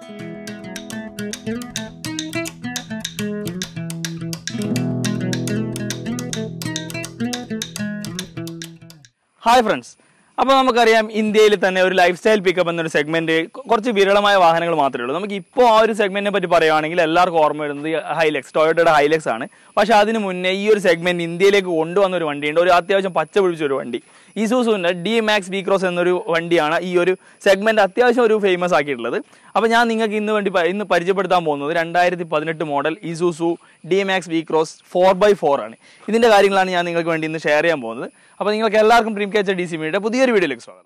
hi friends അപ്പോൾ നമുക്കറിയാം ഇന്ത്യയിൽ തന്നെ ഒരു ലൈഫ് സ്റ്റൈൽ പിക്കപ്പ് എന്നൊരു സെഗ്മെന്റ് കുറച്ച് വിരളമായ വാഹനങ്ങൾ മാത്രമേ ഉള്ളൂ നമുക്ക് ഇപ്പോൾ ആ ഒരു സെഗ്മെന്റിനെ പറ്റി പറയുകയാണെങ്കിൽ എല്ലാവർക്കും ഓർമ്മ വരുന്നത് ഹൈലെക്സ് ടൊയോട്ടയുടെ ഹൈലെക്സ് ആണ് പക്ഷെ അതിന് മുന്നേ ഈ ഒരു സെഗ്മെന്റ് ഇന്ത്യയിലേക്ക് കൊണ്ടുവന്ന ഒരു വണ്ടിയുണ്ട് ഒരു അത്യാവശ്യം പച്ച പിടിച്ച ഒരു വണ്ടി ഇസൂസുവിൻ്റെ ഡി മാക്സ് വി ക്രോസ് എന്നൊരു വണ്ടിയാണ് ഈ ഒരു സെഗ്മെന്റ് അത്യാവശ്യം ഒരു ഫേമസ് ആക്കിയിട്ടുള്ളത് അപ്പോൾ ഞാൻ നിങ്ങൾക്ക് ഇന്ന് വേണ്ടി പ- ഇന്ന് പരിചയപ്പെടുത്താൻ പോകുന്നത് രണ്ടായിരത്തി പതിനെട്ട് model Isuzu D Max V Cross four by four ആണ് ഇതിന്റെ കാര്യങ്ങളാണ് ഞാൻ നിങ്ങൾക്ക് വേണ്ടി ഇന്ന് ഷെയർ ചെയ്യാൻ പോകുന്നത് അപ്പോൾ നിങ്ങൾക്ക് എല്ലാവർക്കും Dream Catcher D C Media പുതിയൊരു വീഡിയോയിലേക്ക് സ്വാഗതം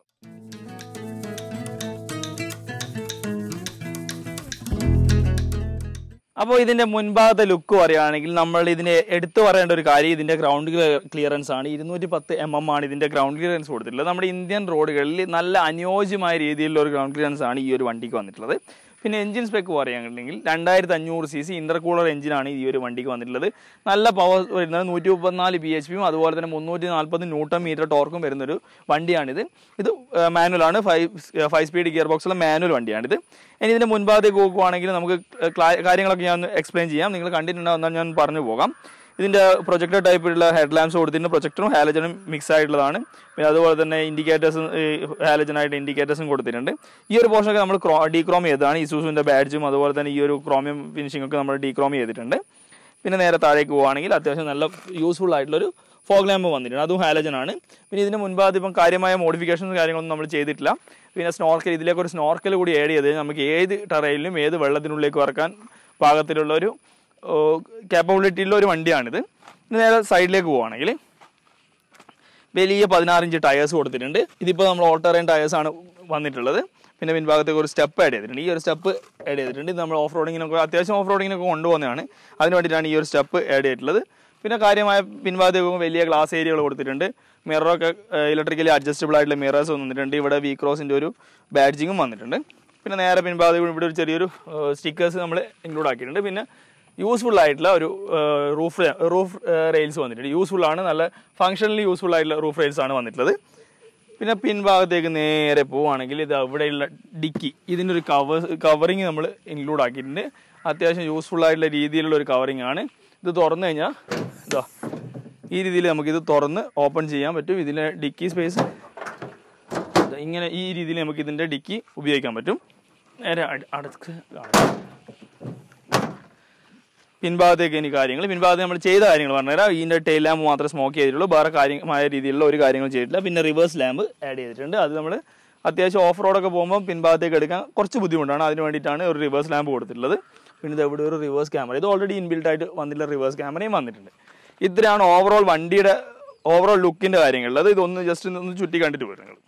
അപ്പോൾ ഇതിന്റെ മുൻഭാഗത്തെ ലുക്ക് പറയുകയാണെങ്കിൽ നമ്മൾ ഇതിനെ എടുത്തു പറയേണ്ട ഒരു കാര്യം ഇതിന്റെ ഗ്രൗണ്ട് ക്ലിയറൻസ് ആണ് ഇരുന്നൂറ്റി പത്ത് എം എം ആണ് ഇതിന്റെ ഗ്രൗണ്ട് ക്ലിയറൻസ് കൊടുത്തിട്ടുള്ളത് നമ്മുടെ ഇന്ത്യൻ റോഡുകളിൽ നല്ല അനുയോജ്യമായ രീതിയിലുള്ള ഒരു ഗ്രൗണ്ട് ക്ലിയറൻസ് ആണ് ഈ ഒരു വണ്ടിക്ക് വന്നിട്ടുള്ളത് പിന്നെ എഞ്ചിൻ സ്പെക്ക് പറയുകയാണെങ്കിൽ രണ്ടായിരത്തി അഞ്ഞൂറ് സി സി ഇന്റർകൂളർ എഞ്ചിനാണ് ഈ ഒരു വണ്ടിക്ക് വന്നിട്ടുള്ളത് നല്ല പവർ വരുന്നത് നൂറ്റി മുപ്പത്തിനാല് ബി എച്ച് പിയും അതുപോലെ തന്നെ മുന്നൂറ്റി നാൽപ്പത് ന്യൂട്ടൺ മീറ്റർ ടോർക്കും വരുന്നൊരു വണ്ടിയാണിത് ഇത് മാനുവൽ ആണ് ഫൈവ് ഫൈവ് സ്പീഡ് ഗിയർ ബോക്സുള്ള മാനുവൽ വണ്ടിയാണിത് ഇനി ഇതിന്റെ മുൻഭാഗത്തേക്ക് നോക്കുവാണെങ്കിൽ നമുക്ക് ക്ലാ- കാര്യങ്ങളൊക്കെ ഞാൻ എക്സ്പ്ലെയിൻ ചെയ്യാം നിങ്ങൾ കണ്ടിട്ടുണ്ടാവും എന്നാൽ ഞാൻ പറഞ്ഞു പോകാം ഇതിന്റെ പ്രൊജക്ടർ ടൈപ്പിലുള്ള ഹെഡ് ലാംപ്സ് കൊടുത്തിട്ടുണ്ട് പ്രൊജക്ടറും ഹാലജനും മിക്സ് ആയിട്ടുള്ളതാണ് പിന്നെ അതുപോലെ തന്നെ ഇൻഡിക്കേറ്റേഴ്സും ഹാലജനായിട്ട് ഇൻഡിക്കേറ്റേഴ്സും കൊടുത്തിട്ടുണ്ട് ഈ ഒരു പോർഷനൊക്കെ നമ്മൾ ഡീക്രോം ചെയ്തതാണ് ഇസൂസുവിന്റെ ബാഡ്ജും അതുപോലെ തന്നെ ഈ ഒരു ക്രോമിയം ഫിനിഷിംഗ് ഒക്കെ നമ്മൾ ഡീക്രോം ചെയ്തിട്ടുണ്ട് പിന്നെ നേരെ താഴേക്ക് പോവുകയാണെങ്കിൽ അത്യാവശ്യം നല്ല യൂസ്ഫുൾ ആയിട്ടുള്ളൊരു ഫോഗ് ലാമ്പ് വന്നിട്ടുണ്ട് അതും ഹാലജൻ ആണ് പിന്നെ ഇതിന് മുൻപാകത്ത് ഇപ്പം കാര്യമായ മോഡിഫിക്കേഷൻസ് കാര്യങ്ങളൊന്നും നമ്മൾ ചെയ്തിട്ടില്ല പിന്നെ സ്നോർക്കൽ ഇതിലേക്ക് ഒരു സ്നോർക്കൽ കൂടി ആഡ് ചെയ്ത് നമുക്ക് ഏത് ടറയിലും ഏത് വെള്ളത്തിനുള്ളിലേക്ക് ഇറക്കാൻ പാകത്തിലുള്ള ഒരു കേപ്പബിലിറ്റിയുള്ള ഒരു വണ്ടിയാണിത് ഇനി നേരെ സൈഡിലേക്ക് പോവുകയാണെങ്കിൽ വലിയ പതിനാറ് ഇഞ്ച് ടയേഴ്സ് കൊടുത്തിട്ടുണ്ട് ഇതിപ്പോൾ നമ്മൾ ഓൾട്ടറൈൻ ടയേഴ്സ് ആണ് വന്നിട്ടുള്ളത് പിന്നെ പിൻഭാഗത്തേക്ക് ഒരു സ്റ്റെപ്പ് ആഡ് ചെയ്തിട്ടുണ്ട് ഈ ഒരു സ്റ്റെപ്പ് ആഡ് ചെയ്തിട്ടുണ്ട് ഇത് നമ്മൾ ഓഫ് റോഡിങ്ങിനൊക്കെ അത്യാവശ്യം ഓഫ് റോഡിങ്ങിനൊക്കെ കൊണ്ടുപോകുന്നതാണ് അതിന് വേണ്ടിയിട്ടാണ് ഈ ഒരു സ്റ്റെപ്പ് ആഡ് ചെയ്തിട്ടുള്ളത് പിന്നെ കാര്യമായ പിൻഭാഗത്തേക്ക് പോകുമ്പോൾ വലിയ ഗ്ലാസ് ഏരിയകൾ കൊടുത്തിട്ടുണ്ട് മിററൊക്കെ ഇലക്ട്രിക്കലി അഡ്ജസ്റ്റബിൾ ആയിട്ടുള്ള മിറേഴ്സ് വന്നിട്ടുണ്ട് ഇവിടെ വി ക്രോസിൻ്റെ ഒരു ബാഡ്ജിങ്ങും വന്നിട്ടുണ്ട് പിന്നെ നേരെ പിൻഭാഗത്ത് ഇവിടെ ഒരു ചെറിയൊരു സ്റ്റിക്കേഴ്സ് നമ്മൾ ഇൻക്ലൂഡ് ആക്കിയിട്ടുണ്ട് പിന്നെ യൂസ്ഫുൾ ആയിട്ടുള്ള ഒരു റൂഫ് റൂഫ് റെയിൽസ് വന്നിട്ടുണ്ട് യൂസ്ഫുൾ ആണ് നല്ല ഫങ്ഷണലി യൂസ്ഫുൾ ആയിട്ടുള്ള റൂഫ് റെയിൽസ് ആണ് വന്നിട്ടുള്ളത് പിന്നെ പിൻഭാഗത്തേക്ക് നേരെ പോവുകയാണെങ്കിൽ ഇത് അവിടെയുള്ള ഡിക്കി ഇതിൻ്റെ ഒരു കവർ കവറിങ് നമ്മൾ ഇൻക്ലൂഡ് ആക്കിയിട്ടുണ്ട് അത്യാവശ്യം യൂസ്ഫുൾ ആയിട്ടുള്ള രീതിയിലുള്ള ഒരു കവറിങ് ആണ് ഇത് തുറന്നു കഴിഞ്ഞാൽ ഇതാ ഈ രീതിയിൽ നമുക്കിത് തുറന്ന് ഓപ്പൺ ചെയ്യാൻ പറ്റും ഇതിലെ ഡിക്കി സ്പേസ് ഇങ്ങനെ ഈ രീതിയിൽ നമുക്ക് ഇതിൻ്റെ ഡിക്കി ഉപയോഗിക്കാൻ പറ്റും നേരെ അട- അടച്ച് കാണാം പിൻഭാഗത്തേക്ക് ഇനി കാര്യങ്ങൾ പിൻഭാഗത്ത് നമ്മൾ ചെയ്ത കാര്യങ്ങൾ പറഞ്ഞുതരാം ഇതിന്റെ ടെയിൽ ലാമ്പ് മാത്രമേ സ്മോക്ക് ചെയ്തിട്ടുള്ളൂ വേറെ കാര്യമായ രീതിയിലുള്ള ഒരു കാര്യങ്ങൾ ചെയ്തിട്ടില്ല പിന്നെ റിവേഴ്സ് ലാമ്പ് ആഡ് ചെയ്തിട്ടുണ്ട് അത് നമ്മൾ അത്യാവശ്യം ഓഫ് റോഡൊക്കെ പോകുമ്പോൾ പിൻഭാഗത്തേക്ക് എടുക്കാൻ കുറച്ച് ബുദ്ധിമുട്ടാണ് അതിന് വേണ്ടിയിട്ടാണ് ഒരു റിവേഴ്സ് ലാമ്പ് കൊടുത്തിട്ടുള്ളത് പിന്നെ ഇത് ഇവിടെ ഒരു റിവേഴ്സ് ക്യാമറ ഇത് ഓൾറെഡി ഇൻബിൽട്ട് ആയിട്ട് വന്നിട്ടുള്ള റിവേഴ്സ് ക്യാമറയും വന്നിട്ടുണ്ട് ഇത്രയാണ് ഓവറോൾ വണ്ടിയുടെ ഓവറോൾ ലുക്കിന്റെ കാര്യങ്ങൾ അത് ഇതൊന്ന് ജസ്റ്റ് ഒന്ന് ചുറ്റി കണ്ടിട്ട് പോരും നിങ്ങൾ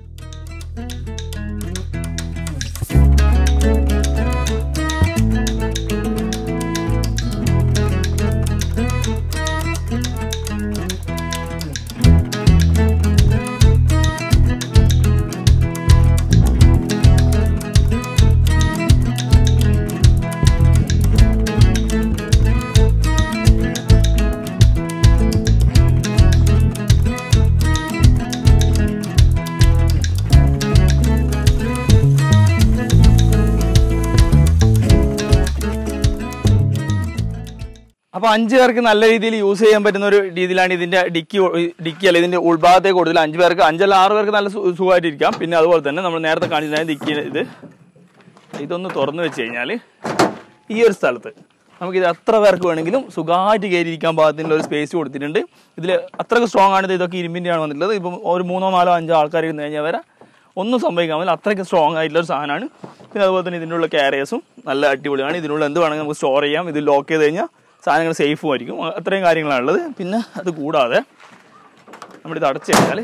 അപ്പൊ അഞ്ചു പേർക്ക് നല്ല രീതിയിൽ യൂസ് ചെയ്യാൻ പറ്റുന്ന ഒരു രീതിയിലാണ് ഇതിന്റെ ഡിക്കി ഡിക്കി അല്ല ഇതിന്റെ ഉൾഭാഗത്തേക്ക് കൊടുത്തില്ല അഞ്ചു പേർക്ക് അഞ്ചല്ല ആറ് പേർക്ക് നല്ല സു- സുഖമായിട്ടിരിക്കാം പിന്നെ അതുപോലെ തന്നെ നമ്മൾ നേരത്തെ കാണിച്ചതായ ഡിക്കി ഇത് ഇതൊന്ന് തുറന്നു വെച്ച് കഴിഞ്ഞാൽ ഈ ഒരു സ്ഥലത്ത് നമുക്കിത് എത്ര പേർക്ക് വേണമെങ്കിലും സുഖമായിട്ട് കയറിയിരിക്കാൻ പാകത്തിനുള്ള ഒരു സ്പേസ് കൊടുത്തിട്ടുണ്ട് ഇതിൽ അത്രയ്ക്ക് സ്ട്രോങ് ആണ് ഇത് ഇതൊക്കെ ഇരുമ്പിൻ്റെയാണ് വന്നിട്ടുള്ളത് ഇപ്പം ഒരു മൂന്നോ നാലോ അഞ്ചോ ആൾക്കാർ ഇരുന്ന് കഴിഞ്ഞാൽ വരെ ഒന്നും സംഭവിക്കാൻ പറ്റില്ല അത്രയ്ക്ക് സ്ട്രോങ് ആയിട്ടുള്ള ഒരു സാധനമാണ് പിന്നെ അതുപോലെ തന്നെ ഇതിനുള്ള ക്യാരിയേഴ്സും നല്ല അടിപൊളിയാണ് ഇതിനുള്ള എന്ത് വേണമെങ്കിൽ നമുക്ക് സ്റ്റോർ ചെയ്യാം ഇത് ലോക്ക് ചെയ്ത് കഴിഞ്ഞാൽ സാധനങ്ങൾ സേഫും ആയിരിക്കും അത്രയും കാര്യങ്ങളാണുള്ളത് പിന്നെ അത് കൂടാതെ നമ്മളിത് അടച്ചു കഴിഞ്ഞാൽ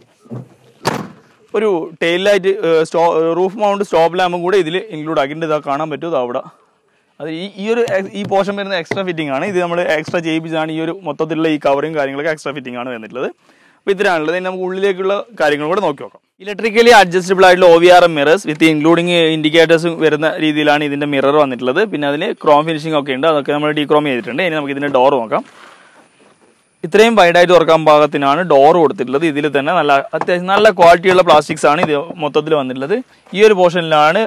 ഒരു ടെയിൽ ലൈറ്റ് സ്റ്റോ റൂഫ് മൗണ്ട് സ്റ്റോപ്പ് ലാമ്പും കൂടെ ഇതിൽ ഇൻക്ലൂഡ് ആക്കിയിട്ടുണ്ട് ഇതാ കാണാൻ പറ്റും ഇത് അവിടെ അത് ഈ ഈ ഒരു ex- ഈ പോർഷൻ വരുന്ന എക്സ്ട്രാ ഫിറ്റിംഗ് ആണ് ഇത് നമ്മൾ എക്സ്ട്രാ ചെയ്യിപ്പിച്ചാണ് ഈ ഒരു മൊത്തത്തിലുള്ള ഈ കവറും കാര്യങ്ങളൊക്കെ എക്സ്ട്രാ ഫിറ്റിംഗ് ആണ് വന്നിട്ടുള്ളത് അപ്പോൾ ഇത്രയാണുള്ളത് ഇനി നമുക്ക് ഉള്ളിലേക്കുള്ള കാര്യങ്ങൾ കൂടെ നോക്കി നോക്കാം ഇലക്ട്രിക്കലി അഡ്ജസ്റ്റബിൾ ആയിട്ടുള്ള O V R M mirrors with including indicators വരുന്ന രീതിയിലാണ് ഇതിന്റെ മിറർ വന്നിട്ടുള്ളത് പിന്നെ അതിന് ക്രോം ഫിനിഷിംഗ് ഒക്കെ ഉണ്ട് അതൊക്കെ നമ്മൾ ഡീക്രോം ചെയ്തിട്ടുണ്ട് ഇനി നമുക്ക് ഇതിന്റെ ഡോർ നോക്കാം ഇത്രയും വൈഡായിട്ട് തുറക്കാൻ പാകത്തിനാണ് ഡോർ കൊടുത്തിട്ടുള്ളത് ഇതിൽ തന്നെ നല്ല അത്യാവശ്യം നല്ല ക്വാളിറ്റിയുള്ള പ്ലാസ്റ്റിക്സ് ആണ് ഇത് മൊത്തത്തിൽ വന്നിട്ടുള്ളത് ഈ ഒരു പോർഷനിലാണ്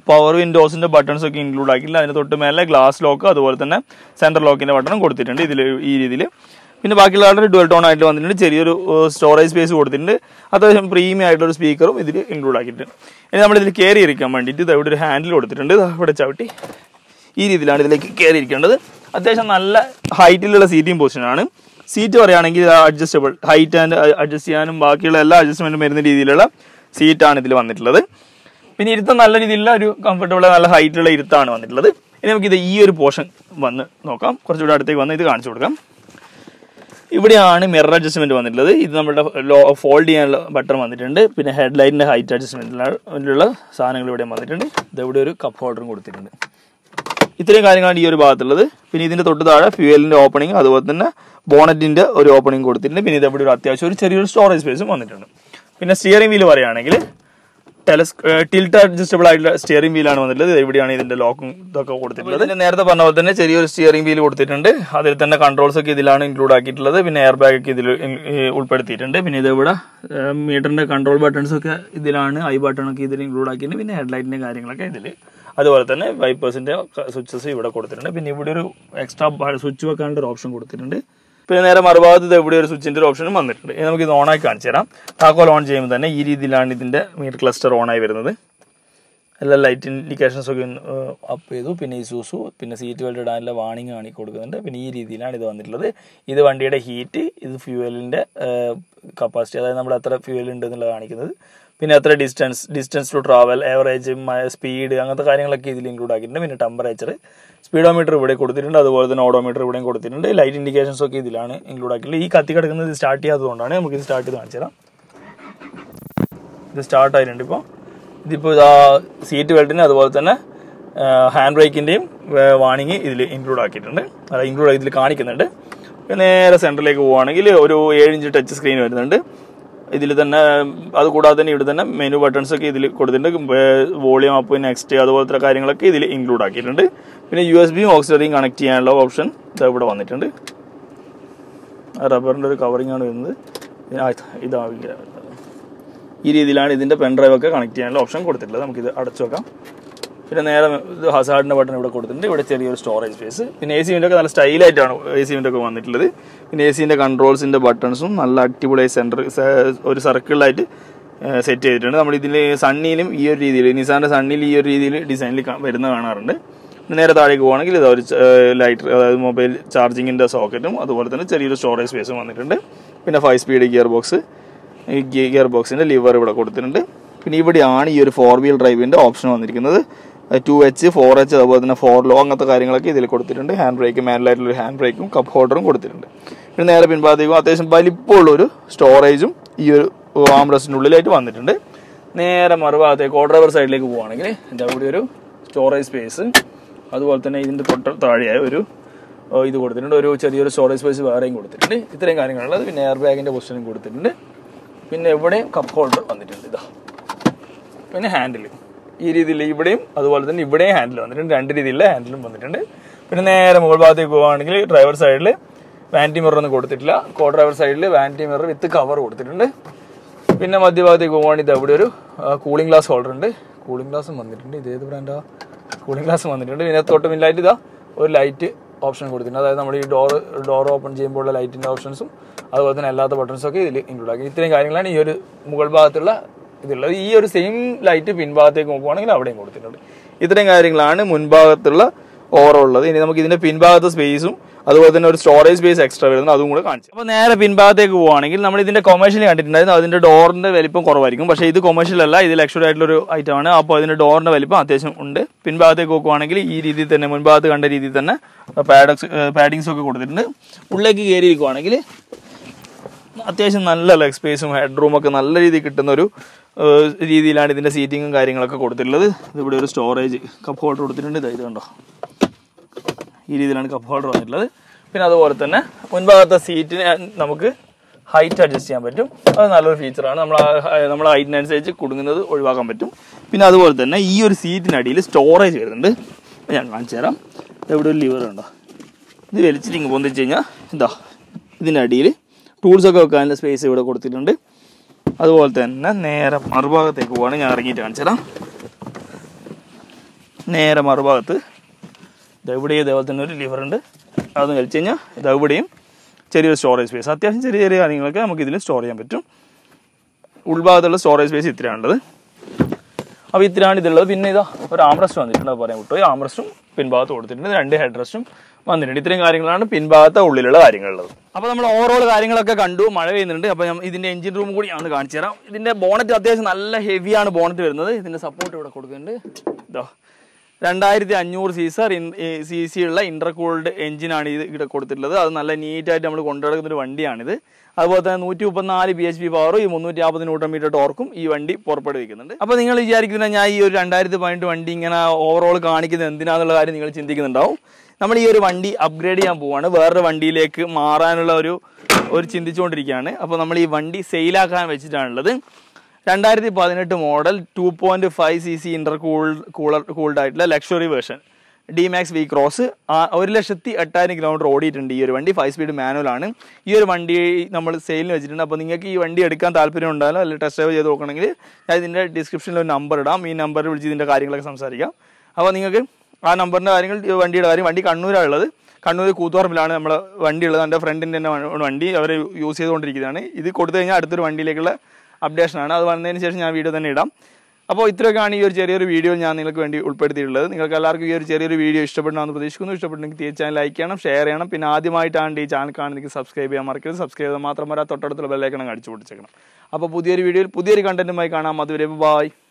പവർ വിൻഡോസിന്റെ ബട്ടൺസ് ഒക്കെ ഇൻക്ലൂഡ് ആക്കിയില്ല അതിന് തൊട്ട് മേലെ ഗ്ലാസ് ലോക്ക് അതുപോലെ തന്നെ സെന്റർ ലോക്കിന്റെ ബട്ടണും കൊടുത്തിട്ടുണ്ട് ഇതിൽ ഈ രീതിയിൽ പിന്നെ ബാക്കിയുള്ള ആളുടെ ഡുവൽ ടോൺ ആയിട്ട് വന്നിട്ടുണ്ട് ചെറിയൊരു സ്റ്റോറേജ് സ്പേസ് കൊടുത്തിട്ടുണ്ട് അത്യാവശ്യം പ്രീമിയം ആയിട്ടുള്ള ഒരു സ്പീക്കറും ഇതിൽ ഇൻക്ലൂഡ് ആക്കിയിട്ടുണ്ട് ഇനി നമ്മൾ ഇതിൽ കയറി ഇരിക്കാൻ വേണ്ടിയിട്ട് ഇത് ഇവിടെ ഒരു ഹാൻഡിൽ കൊടുത്തിട്ടുണ്ട് ദാ ഇവിടെ ചവിട്ടി ഈ രീതിയിലാണ് ഇതിലേക്ക് കയറി ഇരിക്കേണ്ടത് അത്യാവശ്യം നല്ല ഹൈറ്റിലുള്ള സീറ്റിംഗ് പൊസിഷനാണ് സീറ്റ് പറയുകയാണെങ്കിൽ അഡ്ജസ്റ്റബിൾ ഹൈറ്റ് ആൻഡ് അഡ്ജസ്റ്റ് ചെയ്യാനും ബാക്കിയുള്ള എല്ലാ അഡ്ജസ്റ്റ്മെന്റും വരുന്ന രീതിയിലുള്ള സീറ്റാണ് ഇതിൽ വന്നിട്ടുള്ളത് പിന്നെ ഇരുത്തം നല്ല രീതിയിലുള്ള ഒരു കംഫർട്ടബിൾ നല്ല ഹൈറ്റുള്ള ഇരുത്താണ് വന്നിട്ടുള്ളത് ഇനി നമുക്ക് ഇത് ഈ ഒരു പോർഷൻ വന്ന് നോക്കാം കുറച്ചുകൂടെ അടുത്തേക്ക് വന്ന് ഇത് കാണിച്ചു കൊടുക്കാം ഇവിടെയാണ് മിറർ അഡ്ജസ്റ്റ്മെന്റ് വന്നിട്ടുള്ളത് ഇത് നമ്മുടെ ലോ ഫോൾഡ് ചെയ്യാനുള്ള ബട്ടൺ വന്നിട്ടുണ്ട് പിന്നെ ഹെഡ് ലൈറ്റിന്റെ ഹൈറ്റ് അഡ്ജസ്റ്റ്മെന്റിലുള്ള സാധനങ്ങൾ ഇവിടെ വന്നിട്ടുണ്ട് ഇതെവിടെ ഒരു കപ്പ് ഹോൾഡറും കൊടുത്തിട്ടുണ്ട് ഇത്രയും കാര്യങ്ങളാണ് ഈ ഒരു ഭാഗത്തുള്ളത് പിന്നെ ഇതിന്റെ തൊട്ട് താഴെ ഫ്യൂവലിന്റെ ഓപ്പണിംഗ് അതുപോലെ തന്നെ ബോണറ്റിന്റെ ഒരു ഓപ്പണിംഗ് കൊടുത്തിട്ടുണ്ട് പിന്നെ ഇത് ഇവിടെ ഒരു അത്യാവശ്യം ഒരു ചെറിയൊരു സ്റ്റോറേജ് സ്പേസും വന്നിട്ടുണ്ട് പിന്നെ സ്റ്റിയറിംഗ് വീല് പറയുകയാണെങ്കിൽ ടെലസ് ടിൽറ്റ് അഡ്ജസ്റ്റബിൾ ആയിട്ടുള്ള സ്റ്റിയറിംഗ് വീലാണ് വന്നിട്ടുള്ളത് ഇത് ഇവിടെയാണ് ഇതിന്റെ ലോക്കും ഇതൊക്കെ കൊടുത്തിട്ടുള്ളത് ഇതിന്റെ നേരത്തെ പറഞ്ഞ പോലെ തന്നെ ചെറിയൊരു സ്റ്റിയറിംഗ് വീൽ കൊടുത്തിട്ടുണ്ട് അതിൽ തന്നെ കൺട്രോൾസ് ഒക്കെ ഇതിലാണ് ഇൻക്ലൂഡ് ആക്കിയിട്ടുള്ളത് പിന്നെ എയർ ബാഗ് ഒക്കെ ഇതിൽ ഇൻ- ഈ ഉൾപ്പെടുത്തിയിട്ടുണ്ട് പിന്നെ ഇത് ഇവിടെ മീറ്ററിന്റെ കൺട്രോൾ ബട്ടൺസ് ഒക്കെ ഇതിലാണ് ഐ ബട്ടൺ ഒക്കെ ഇതിൽ ഇൻക്ലൂഡ് ആക്കിയിട്ടുണ്ട് പിന്നെ ഹെഡ്ലൈറ്റിന്റെ കാര്യങ്ങളൊക്കെ ഇതിൽ അതുപോലെ തന്നെ വൈപ്പേഴ്സിന്റെ സ്വിച്ചസ് ഇവിടെ കൊടുത്തിട്ടുണ്ട് പിന്നെ ഇവിടെ ഒരു എക്സ്ട്രാ സ്വിച്ച് വെക്കാനുള്ള ഒരു ഓപ്ഷൻ കൊടുത്തിട്ടുണ്ട് പിന്നെ നേരെ മറുഭാഗത്ത് ഇത് ഇവിടെ ഒരു സ്വിച്ചിന്റെ ഒരു ഓപ്ഷനും വന്നിട്ടുണ്ട് ഇനി നമുക്ക് ഇത് ഓണാക്കി കാണിച്ചു തരാം താക്കോൽ ഓൺ ചെയ്യുമ്പോൾ തന്നെ ഈ രീതിയിലാണ് ഇതിന്റെ മീറ്റർ ക്ലസ്റ്റർ ഓൺ ആയി വരുന്നത് എല്ലാ ലൈറ്റ് ഇൻഡിക്കേഷൻസ് ഒക്കെ അപ്പ് ചെയ്തു പിന്നെ ഈ സൂസു പിന്നെ സീറ്റ് ബെൽറ്റ് ഇടാനുള്ള വാണിംഗ് കാണി കൊടുക്കുന്നുണ്ട് പിന്നെ ഈ രീതിയിലാണ് ഇത് വന്നിട്ടുള്ളത് ഇത് വണ്ടിയുടെ ഹീറ്റ് ഇത് ഫ്യൂവലിന്റെ കപ്പാസിറ്റി അതായത് നമ്മൾ എത്ര ഫ്യൂവൽ ഉണ്ട് എന്നുള്ളത് കാണിക്കുന്നത് പിന്നെ എത്ര distance distance to travel average speed അങ്ങനത്തെ കാര്യങ്ങളൊക്കെ ഇതിൽ ഇൻക്ലൂഡ് ആക്കിയിട്ടുണ്ട് പിന്നെ ടെമ്പറേച്ചർ സ്പീഡോമീറ്റർ ഇവിടെ കൊടുത്തിട്ടുണ്ട് അതുപോലെ തന്നെ ഓഡോമീറ്റർ ഇവിടെയും കൊടുത്തിട്ടുണ്ട് ലൈറ്റ് ഇൻഡിക്കേഷൻസ് ഒക്കെ ഇതിലാണ് ഇൻക്ലൂഡ് ആക്കിയിട്ടുള്ളത് ഈ കത്തി കിടക്കുന്നത് സ്റ്റാർട്ട് ചെയ്യാത്തതുകൊണ്ടാണ് നമുക്ക് ഇത് സ്റ്റാർട്ട് ചെയ്ത് കാണിച്ചു തരാം ഇത് സ്റ്റാർട്ട് ആയിട്ടുണ്ട് ഇപ്പോൾ ഇതിപ്പോൾ ഇതാ സീറ്റ് ബെൽറ്റിന് അതുപോലെ തന്നെ ഹാൻഡ് ബ്രേക്കിൻ്റെയും വാണിംഗ് ഇതിൽ ഇൻക്ലൂഡ് ആക്കിയിട്ടുണ്ട് അല്ല ഇൻക്ലൂഡ് ഇതിൽ കാണിക്കുന്നുണ്ട് പിന്നെ നേരെ സെൻറ്ററിലേക്ക് പോവുകയാണെങ്കിൽ ഒരു ഏഴ് ഇഞ്ച് ടച്ച് സ്ക്രീൻ വരുന്നുണ്ട് ഇതിൽ തന്നെ അത് കൂടാതെ തന്നെ ഇവിടെ തന്നെ മെനു ബട്ടൺസ് ഒക്കെ ഇതിൽ കൊടുത്തിട്ടുണ്ട് വോളിയം അപ്പ് നെക്സ്റ്റ് അതുപോലത്തെ കാര്യങ്ങളൊക്കെ ഇതിൽ ഇൻക്ലൂഡ് ആക്കിയിട്ടുണ്ട് പിന്നെ യു എസ് ബിയും ഓക്സിലറിയും കണക്ട് ചെയ്യാനുള്ള ഓപ്ഷൻ ഇത് ഇവിടെ വന്നിട്ടുണ്ട് റബ്ബറിൻ്റെ ഒരു കവറിംഗ് ആണ് വരുന്നത് ആ, ഇതാവില്ല ഈ രീതിയിലാണ് ഇതിന്റെ പെൻ ഡ്രൈവ് ഒക്കെ കണക്ട് ചെയ്യാനുള്ള ഓപ്ഷൻ കൊടുത്തിട്ടുള്ളത് നമുക്കിത് അടച്ചു വെക്കാം പിന്നെ നേരെ ഇത് ഹസാർഡിന്റെ ബട്ടൺ ഇവിടെ കൊടുത്തിട്ടുണ്ട് ഇവിടെ ചെറിയൊരു സ്റ്റോറേജ് സ്പേസ് പിന്നെ എ സിന്റെ ഒക്കെ നല്ല സ്റ്റൈലായിട്ടാണ് എ സിന്റെ ഒക്കെ വന്നിട്ടുള്ളത് പിന്നെ എ സിന്റെ കൺട്രോൾസിന്റെ ബട്ടൺസും നല്ല അടിപൊളിയായി സെന്റർ ഒരു സർക്കിളിലായിട്ട് സെറ്റ് ചെയ്തിട്ടുണ്ട് നമ്മൾ ഇതിൽ സണ്ണിയിലും ഈ ഒരു രീതിയിൽ നിസാന്റെ സണ്ണിയിൽ ഈ ഒരു രീതിയിൽ ഡിസൈനിൽ വരുന്ന കാണാറുണ്ട് പിന്നെ നേരെ താഴേക്ക് പോകുകയാണെങ്കിൽ ഇത് ഒരു ലൈറ്റ് അതായത് മൊബൈൽ ചാർജിങ്ങിന്റെ സോക്കറ്റും അതുപോലെ തന്നെ ചെറിയൊരു സ്റ്റോറേജ് സ്പേസും വന്നിട്ടുണ്ട് പിന്നെ ഫൈവ് സ്പീഡ് ഗിയർ ബോക്സ് ഈ ഗിയർ ബോക്സിന്റെ ലിവർ ഇവിടെ കൊടുത്തിട്ടുണ്ട് പിന്നെ ഇവിടെയാണ് ഈ ഒരു ഫോർ വീൽ ഡ്രൈവിന്റെ ഓപ്ഷൻ വന്നിരിക്കുന്നത് ടു എച്ച് ഫോർ എച്ച് അതുപോലെ തന്നെ ഫോർ ലോ അങ്ങനത്തെ കാര്യങ്ങളൊക്കെ ഇതിൽ കൊടുത്തിട്ടുണ്ട് ഹാൻഡ് ബ്രേക്ക് മാനുവലായിട്ടുള്ള ഒരു ഹാൻഡ് ബ്രേക്കും കപ്പ് ഹോൾഡറും കൊടുത്തിട്ടുണ്ട് പിന്നെ നേരെ പിൻഭാഗത്തേക്കും അത്യാവശ്യം വലിപ്പമുള്ള ഒരു സ്റ്റോറേജും ഈ ഒരു ആംബ്രസിൻ്റെ ഉള്ളിലായിട്ട് വന്നിട്ടുണ്ട് നേരെ മറുഭാഗത്തേക്ക് ഓ ഡ്രൈവർ സൈഡിലേക്ക് പോവുകയാണെങ്കിൽ ഇതിൻ്റെ അവിടെ ഒരു സ്റ്റോറേജ് സ്പേസ് അതുപോലെ തന്നെ ഇതിൻ്റെ തൊട്ട് താഴെയായ ഒരു ഓ, ഇത് കൊടുത്തിട്ടുണ്ട് ഒരു ചെറിയൊരു സ്റ്റോറേജ് സ്പേസ് വേറെയും കൊടുത്തിട്ടുണ്ട് ഇത്രയും കാര്യങ്ങളുള്ളത് പിന്നെ എയർ ബാഗിൻ്റെ പൊസിഷനും കൊടുത്തിട്ടുണ്ട് പിന്നെ ഇവിടെയും കപ്പ് ഹോൾഡർ വന്നിട്ടുണ്ട് ഇതാ പിന്നെ ഹാൻഡിൽ ഈ രീതിയിൽ ഇവിടെയും അതുപോലെ തന്നെ ഇവിടെയും ഹാൻഡിൽ വന്നിട്ടുണ്ട് രണ്ട് രീതിയിലുള്ള ഹാൻഡിലും വന്നിട്ടുണ്ട് പിന്നെ നേരെ മുകൾ ഭാഗത്തേക്ക് പോവുകയാണെങ്കിൽ ഡ്രൈവർ സൈഡിൽ വാൻറ്റി മിറർ ഒന്നും കൊടുത്തിട്ടില്ല കോ ഡ്രൈവർ സൈഡിൽ വാൻറ്റി മിറർ വിത്ത് കവർ കൊടുത്തിട്ടുണ്ട് പിന്നെ മധ്യഭാഗത്തേക്ക് പോവുകയാണെങ്കിൽ ഇത് അവിടെ ഒരു കൂളിംഗ് ഗ്ലാസ് ഹോൾഡർ ഉണ്ട് കൂളിംഗ് ഗ്ലാസും വന്നിട്ടുണ്ട് ഇത് ഏത് ബ്രാൻഡാ കൂളിംഗ് ഗ്ലാസ് വന്നിട്ടുണ്ട് പിന്നെ തൊട്ട് പിന്നിലായിട്ട് ഇതാ ഒരു ലൈറ്റ് ഓപ്ഷൻ കൊടുത്തിട്ടുണ്ട് അതായത് നമ്മൾ ഈ ഡോർ ഡോർ ഓപ്പൺ ചെയ്യുമ്പോഴുള്ള ലൈറ്റിന്റെ ഓപ്ഷൻസും അതുപോലെ തന്നെ അല്ലാത്ത ബട്ടൺസും ഒക്കെ ഇതിൽ ഇൻക്ലൂഡ് ആക്കി ഇത്രയും കാര്യങ്ങളാണ് ഈ ഒരു മുകൾ ഭാഗത്തുള്ള ഇതുള്ളത് ഈ ഒരു സെയിം ലൈറ്റ് പിൻഭാഗത്തേക്ക് നോക്കുവാണെങ്കിൽ അവിടെയും കൊടുത്തിട്ടുണ്ട് ഇത്രയും കാര്യങ്ങളാണ് മുൻഭാഗത്തുള്ള ഓവർ ഉള്ളത് ഇനി നമുക്ക് ഇതിന്റെ പിൻഭാഗത്തെ സ്പേസും അതുപോലെ തന്നെ ഒരു സ്റ്റോറേജ് സ്പേസ് എക്സ്ട്രാ വരുന്നത് അതും കൂടെ കാണിച്ചു അപ്പോൾ നേരെ പിൻഭാഗത്തേക്ക് പോവുകയാണെങ്കിൽ നമ്മൾ ഇതിന്റെ കൊമേഴ്ഷ്യൽ കണ്ടിട്ടുണ്ടായിരുന്നു അതിന്റെ ഡോറിന്റെ വലിപ്പം കുറവായിരിക്കും പക്ഷേ ഇത് കൊമേഴ്ഷ്യൽ അല്ല ഇത് ലക്ഷറി ആയിട്ടുള്ള ഒരു ഐറ്റം ആണ് അപ്പോൾ അതിന്റെ ഡോറിന്റെ വലിപ്പം അത്യാവശ്യം ഉണ്ട് പിൻഭാഗത്തേക്ക് നോക്കുവാണെങ്കിൽ ഈ രീതിയിൽ തന്നെ മുൻഭാഗത്ത് കണ്ട രീതിയിൽ തന്നെ പാഡക്സ് പാഡിങ്സ് ഒക്കെ കൊടുത്തിട്ടുണ്ട് ഉള്ളിലേക്ക് കയറിയിരിക്കുവാണെങ്കിൽ അത്യാവശ്യം നല്ല ലെഗ് സ്പേസും ഹെഡ് റൂം ഒക്കെ നല്ല രീതിയിൽ കിട്ടുന്ന ഒരു ഏഹ്, രീതിയിലാണ് ഇതിന്റെ സീറ്റിങ്ങും കാര്യങ്ങളൊക്കെ കൊടുത്തിട്ടുള്ളത് ഇതിവിടെ ഒരു സ്റ്റോറേജ് കപ്പ് ഹോൾഡർ കൊടുത്തിട്ടുണ്ട് ഇതാ ഇത് കണ്ടോ ഈ രീതിയിലാണ് കപ്പ് ഹോൾഡർ വന്നിട്ടുള്ളത് പിന്നെ അതുപോലെ തന്നെ മുൻഭാഗത്തെ സീറ്റിന് നമുക്ക് ഹൈറ്റ് അഡ്ജസ്റ്റ് ചെയ്യാൻ പറ്റും അത് നല്ലൊരു ഫീച്ചറാണ് നമ്മൾ നമ്മളെ ഹൈറ്റിനനുസരിച്ച് കുടുങ്ങുന്നത് ഒഴിവാക്കാൻ പറ്റും പിന്നെ അതുപോലെ തന്നെ ഈ ഒരു സീറ്റിനടിയിൽ സ്റ്റോറേജ് വരുന്നുണ്ട് അത് ഞാൻ കാണിച്ചു തരാം ഇവിടെ ഒരു ലിവർ ഉണ്ടോ ഇത് വലിച്ചിട്ട് ഇങ്ങ് പൊന്തിച്ച് കഴിഞ്ഞാൽ ഇതാ ഇതിനടിയിൽ ടൂൾസൊക്കെ വെക്കാനുള്ള സ്പേസ് ഇവിടെ കൊടുത്തിട്ടുണ്ട് അതുപോലെ തന്നെ നേരെ മറുഭാഗത്തേക്ക് പോവാണ് ഞാൻ ഇറങ്ങിയിട്ട് കാണിച്ചു തരാം നേരെ മറുഭാഗത്ത് ഇതെവിടെയും ഇതേപോലെ തന്നെ ഒരു ലിവർ ഉണ്ട് അത് വലിച്ചു കഴിഞ്ഞാൽ ഇതെവിടെയും ചെറിയൊരു സ്റ്റോറേജ് സ്പേസ് അത്യാവശ്യം ചെറിയ ചെറിയ കാര്യങ്ങളൊക്കെ നമുക്ക് ഇതിൽ സ്റ്റോർ ചെയ്യാൻ പറ്റും ഉൾഭാഗത്തുള്ള സ്റ്റോറേജ് സ്പേസ് ഇത്രയാണുള്ളത് അപ്പോൾ ഇത്രയാണ് ഇതുള്ളത് പിന്നെ ഇതാ ഒരു ആംറസ്റ്റ് വന്നിട്ടുണ്ട് അത് പറയാൻ വിട്ടു ആംറസ്റ്റും പിൻഭാഗത്ത് കൊടുത്തിട്ടുണ്ട് രണ്ട് ഹെഡ് റെസ്റ്റും വന്നിട്ടുണ്ട് ഇത്രയും കാര്യങ്ങളാണ് പിൻഭാഗത്തെ ഉള്ളിലുള്ള കാര്യങ്ങളുള്ളത് അപ്പോൾ നമ്മൾ ഓവറോൾ കാര്യങ്ങളൊക്കെ കണ്ടു മഴ പെയ്യുന്നുണ്ട് അപ്പോൾ ഞാൻ ഇതിന്റെ എഞ്ചിൻ റൂം കൂടി ഞാൻ കാണിച്ചു തരാം ഇതിന്റെ ബോണറ്റ് അത്യാവശ്യം നല്ല ഹെവിയാണ് ബോണറ്റ് വരുന്നത് ഇതിന്റെ സപ്പോർട്ട് ഇവിടെ കൊടുക്കുന്നുണ്ട് ഇതോ രണ്ടായിരത്തി അഞ്ഞൂറ് സീസർ സി സി ഉള്ള ഇന്റർകൂൾഡ് എഞ്ചിനാണ് ഇത് ഇവിടെ കൊടുത്തിട്ടുള്ളത് അത് നല്ല നീറ്റായിട്ട് നമ്മൾ കൊണ്ടുനടക്കുന്ന ഒരു വണ്ടിയാണിത് അതുപോലെ തന്നെ നൂറ്റി മുപ്പത്തിനാല് ബി എച്ച് പി പവറും ഈ മുന്നൂറ്റി നാൽപ്പത് ന്യൂട്ടൺ മീറ്റർ ടോർക്കും ഈ വണ്ടി പുറപ്പെടുവിക്കുന്നുണ്ട് അപ്പോൾ നിങ്ങൾ വിചാരിക്കുന്ന ഞാൻ ഈ ഒരു രണ്ടായിരത്തി പതിനെട്ട് വണ്ടി ഇങ്ങനെ ഓവറോൾ കാണിക്കുന്നത് എന്തിനാന്നുള്ള കാര്യം നിങ്ങൾ ചിന്തിക്കുന്നുണ്ടാവും നമ്മൾ ഈ ഒരു വണ്ടി അപ്ഗ്രേഡ് ചെയ്യാൻ പോവാണ് വേറൊരു വണ്ടിയിലേക്ക് മാറാനുള്ള ഒരു ഒരു ചിന്തിച്ചുകൊണ്ടിരിക്കുകയാണ് അപ്പോൾ നമ്മൾ ഈ വണ്ടി സെയിലാക്കാൻ വെച്ചിട്ടാണുള്ളത് രണ്ടായിരത്തി പതിനെട്ട് model two point five C C inter cooled cooler cooled ആയിട്ടുള്ള luxury version D Max V Cross ഒരു ലക്ഷത്തി എട്ടായിരം കിലോമീറ്റർ ഓടിയിട്ടുണ്ട് ഈ ഒരു വണ്ടി ഫൈവ് സ്പീഡ് മാനുവൽ ആണ് ഈ ഒരു വണ്ടി നമ്മൾ സെയിലിന് വെച്ചിട്ടുണ്ട് അപ്പോൾ നിങ്ങൾക്ക് ഈ വണ്ടി എടുക്കാൻ താല്പര്യം ഉണ്ടായാലോ അല്ലെങ്കിൽ ടെസ്റ്റ് ഡ്രൈവ് ചെയ്ത് നോക്കണമെങ്കിൽ ഞാൻ ഇതിൻ്റെ ഡിസ്ക്രിപ്ഷനിൽ ഒരു നമ്പർ ഇടാം ഈ നമ്പറിൽ വിളിച്ച് ഇതിൻ്റെ കാര്യങ്ങളൊക്കെ സംസാരിക്കാം അപ്പോൾ നിങ്ങൾക്ക് ആ നമ്പറിൻ്റെ കാര്യങ്ങൾ ഈ വണ്ടിയുടെ കാര്യം വണ്ടി കണ്ണൂരാണ് ഉള്ളത് കണ്ണൂർ കൂത്തുപറമ്പിലാണ് നമ്മുടെ വണ്ടി ഉള്ളത് എൻ്റെ ഫ്രണ്ടിൻ്റെ തന്നെ വ- വണ്ടി അവർ യൂസ് ചെയ്തുകൊണ്ടിരിക്കുന്നതാണ് ഇത് കൊടുത്തു കഴിഞ്ഞാൽ അടുത്തൊരു വണ്ടിയിലേക്കുള്ള അപ്ഡേഷനാണ് അത് വന്നതിന് ശേഷം ഞാൻ വീഡിയോ തന്നെ ഇടാം അപ്പോൾ ഇത്രയൊക്കെയാണ് ഈ ഒരു ചെറിയൊരു വീഡിയോ ഞാൻ നിങ്ങൾക്ക് വേണ്ടി ഉൾപ്പെടുത്തിയിട്ടുള്ളത് നിങ്ങൾക്ക് എല്ലാവർക്കും ഈ ഒരു ചെറിയൊരു വീഡിയോ ഇഷ്ടപ്പെടണമെന്ന് പ്രതീക്ഷിക്കുന്നു ഇഷ്ടപ്പെട്ടെങ്കിൽ തീർച്ചയായും ലൈക്ക് ചെയ്യണം ഷെയർ ചെയ്യണം പിന്നെ ആദ്യമായിട്ടാണ് ഈ ചാനൽ കാണുന്നെങ്കിൽ സബ്സ്ക്രൈബ് ചെയ്യാൻ മറക്കരുത് സബ്സ്ക്രൈബ് ചെയ്താൽ മാത്രം വരാ തൊട്ടടുത്തുള്ള ബെല്ലൈക്കണം അടിച്ചു പൊട്ടിച്ചേക്കണം അപ്പോൾ പുതിയൊരു വീഡിയോയിൽ പുതിയൊരു കണ്ടന്റുമായി കാണാം അതുവരെ ബൈ